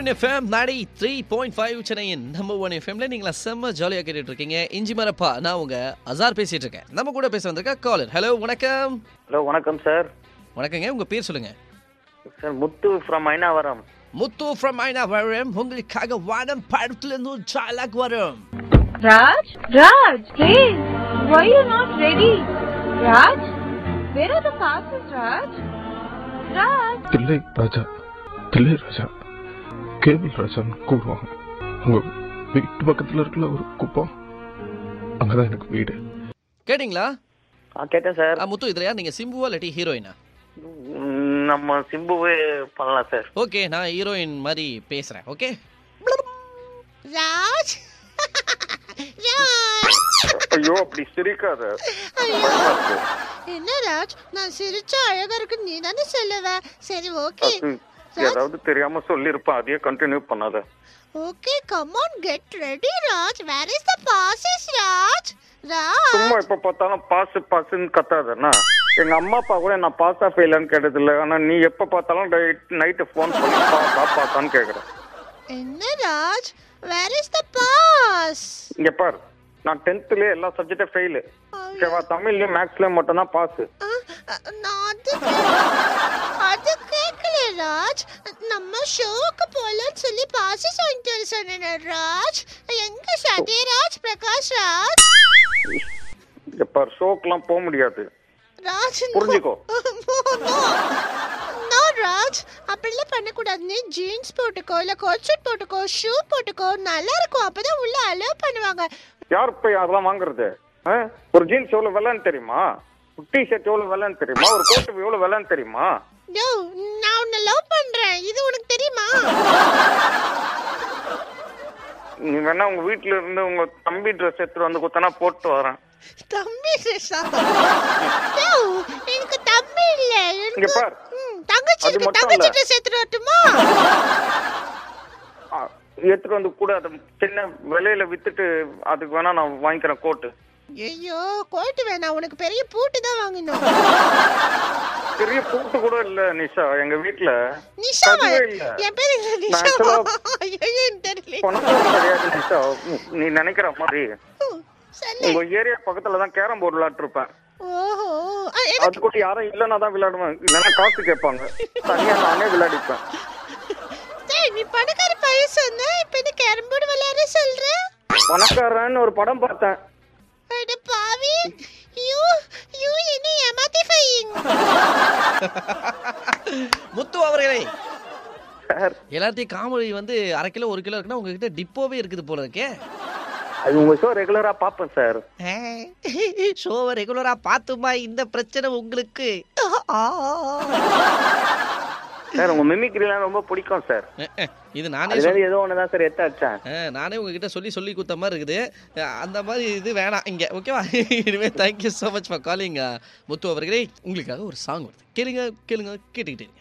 One FM ninety three point five சென்னையின் number one எஃப்எம்ல நீங்களா செம்ம ஜாலியாக கேட்டுட்டு இருக்கீங்க இஞ்சி மரப்பா நான் உங்க அசார் பேசிட்டு இருக்கேன் நம்ம கூட பேச வந்திருக்க காலர் ஹலோ வணக்கம் ஹலோ வணக்கம் சார் வணக்கங்க உங்க பேர் சொல்லுங்க sir Muthu from Ayanavaram Muthu from Ayanavaram உங்களுக்காக வானம் படத்துல இருந்து ஒரு சாலாக் வரும் Raj? Raj, please. Why you not ready? Raj? Where are the passes, Raj? Raj? Thillai Raja Thillai Raja cable ராஜான்னு கூப்பிடுவாங்க உங்க வீட்டு பக்கத்துல இருக்கல ஒரு குப்பம் அங்கதான் எனக்கு வீடு கேட்டிங்களா ஆ கேட்டேன் சார் ஆ, முத்து இதுல யார் நீங்க சிம்புவா இல்லாட்டி ஹீரோயினா ம், நம்ம சிம்புவே பண்ணலாம் சார் ஓகே நான் ஹீரோயின் மாதிரி பேசுறேன் ஓகே ராஜ் ராஜ் ஐயோ அப்படி சிரிக்காத என்ன ராஜ் நான் சிரிச்சா அழகா இருக்கு நீ தானே சொல்லுவ சரி ஓகே ஏதாவது தெரியாம சொல்லிருப்பேன் அதையே கண்டினியூ பண்ணாத okay come on get ready Raj where is the passes Raj Raj சும்மா எப்ப பார்த்தாலும் பாஸ் பாஸ்ன்னு கத்தாதண்ணா எங்க அம்மா அப்பா கூட நான் பாஸா ஃபெயிலான்னு கேட்டது இல்ல ஆனா நீ எப்ப பார்த்தாலும் நைட்டு ஃபோன் பண்ணி பாஸா பாஸான்னு கேக்குற என்ன Raj where is the boss இங்க பாரு நான் டென்த்லயே எல்லா சப்ஜெக்டும் ஃபெயிலு ஓகேவா தமிழ்லயும் மேக்ஸ்லயும் மட்டும் தான் பாஸ் நான் அது கேக்கல. அது கேட்கல ராஜ் நம்ம ஷோக்கு போலன்னு சொல்லி பாசஸ் வாங்கிட்டு வர சொன்னேன் ராஜ் எங்க சத்யராஜ் பிரகாஷ் ராஜ் இங்க பாரு ஷோக்கெல்லாம் போக முடியாது ராஜ் புரிஞ்சுக்கோ. நோ ராஜ் அப்படிலாம் பண்ணக்கூடாது நீ ஜீன்ஸ் போட்டுக்கோ இல்ல கோட் ஷூட் போட்டுக்கோ ஷூ போட்டுக்கோ நல்லா இருக்கும் அப்பதான் உள்ள அலோவ் பண்ணுவாங்க யார் போய் அதெல்லாம் வாங்குறது ஆ? ஒரு ஜீன்ஸ் எவ்வளவு விலைன்னு தெரியுமா ஒரு டிஷர்ட் எவ்வளவு விலைன்னு தெரியுமா ஒரு கோட் எவ்வளவு விலைன்னு தெரியுமா யோ நான் உன்னை லவ் பண்றேன் இது உனக்கு தெரியுமா நீ வேணா உங்க வீட்டுல இருந்து உங்க தம்பி ட்ரெஸ் எடுத்துட்டு வந்து குத்தனா போட்டு வரேன் தம்பி ட்ரெஸ்ஸா யோ எனக்கு தம்பி இல்ல இங்க எனக்கு பார் ம், தங்கச்சி அது இருக்கு மட்டும் தங்கச்சி இல்ல. ட்ரெஸ் எடுத்துட்டு வரட்டுமா ஆ, எடுத்துட்டு வந்து கூட அது சின்ன விலையில வித்துட்டு அதுக்கு வேணா நான் வாங்கிக்கிறேன் கோட்டு ஐயோ கோட்டு வேணாம் உனக்கு பெரிய பூட்டு தான் வாங்கணும் பெரிய பூட்டு கூட இல்ல நிஷா எங்க வீட்டுல நிஷா அதுவே இல்ல. என் பேரு என்ன நிஷா actually- ஐயோ எனக்கு தெரியல பணக்காரன் கிடையாது நிஷா நீ நினைக்கிற மாதிரி சொல்லு உங்க ஏரியா பக்கத்துல தான் கேரம் போர்டு விளையாட்டு இருப்பேன் ஓஹோ ஆ, எனக்கு அது கூட யாரும் இல்லைன்னா தான் விளையாடுவேன் இல்லைன்னா காசு கேட்பாங்க தனியா நானே விளையாடிப்பேன் டேய், நீ பணக்கார பையன் சொன்ன இப்ப என்ன கேரம் போர்டு விளையாட சொல்ற பணக்காரன்னு ஒரு படம் பார்த்தேன் அட பாவி யூ யூ என்ன ஏமாத்திஃபையிங் முத்து அவர்களே சார் எல்லாத்தையும் காமெடி வந்து அரை கிலோ ஒரு கிலோ இருக்குன்னா உங்ககிட்ட டிப்போவே இருக்குது போல இருக்கே அது உங்க ஷோ ரெகுலரா பாப்பேன் சார் ஷோவை ரெகுலரா பார்த்துமா இந்த பிரச்சனை உங்களுக்கு சார் உங்க மிமிக்ரிலாம் ரொம்ப பிடிக்கும் சார் அஹ், அஹ், இது நானே அதுல சொல்- இருந்து ஏதோ ஒண்ணுதான் சார் எத்த அடிச்சேன் அஹ், நானே உங்ககிட்ட சொல்லி சொல்லி கொடுத்த மாதிரி இருக்குது அஹ், அந்த மாதிரி இது வேணாம் இங்க ஓகேவா இனிமே thank you so much for calling Muthu அவர்களே உங்களுக்காக ஒரு சாங் வருது கேளுங்க கேளுங்க கேட்டுக்கிட்டே இருங்க